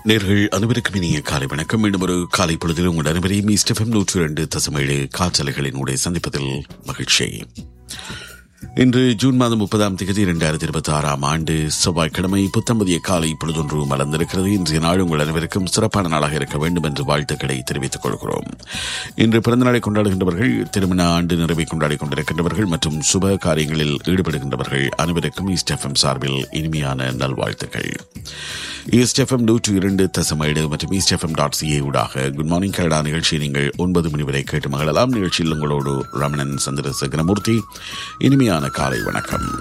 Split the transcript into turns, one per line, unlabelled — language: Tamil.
நேர்கள் அனைவருக்கும் இனிய காலை வணக்கம் மீண்டும் ஒரு காலை பொழுதில் உங்கள் அனைவரையும் ஈஸ்டெஃபம் நூற்றி இரண்டு தசமேழு காற்றலைகளினுடைய சந்திப்பதில் மகிழ்ச்சி இன்று ஜூன் மாதம் முப்பதாம் தேதி இரண்டாயிரத்தி இருபத்தி ஆறாம் ஆண்டு செவ்வாய்க்கிழமை புத்தம்பதிய காலை பொழுதொன்று மலர்ந்திருக்கிறது இன்றைய நாள் உங்கள் அனைவருக்கும் சிறப்பான நாளாக இருக்க வேண்டும் என்று வாழ்த்துக்களை தெரிவித்துக் கொள்கிறோம் இன்று பிறந்த நாளை கொண்டாடுகின்றவர்கள் திருமண ஆண்டு நிறைவை கொண்டாடி கொண்டிருக்கின்றவர்கள் மற்றும் சுப காரியங்களில் ஈடுபடுகின்றவர்கள் அனைவருக்கும் ஈஸ்ட் எஃப்எம் சார்பில் இனிமையான நல்வாழ்த்துக்கள் ஈஸ்ட் எஃப்எம் நூற்று இரண்டு தசமேடு மற்றும் ஈஸ்ட் எஃப்எம் டாட் சிஏ ஊடாக குட் மார்னிங் கனடா நிகழ்ச்சியை நீங்கள் ஒன்பது மணி வரை கேட்டு மகளலாம் நிகழ்ச்சியில் உங்களோடு ரமணன் சந்திரசேகரமூர்த்தி இனிமையான காலை வணக்கம்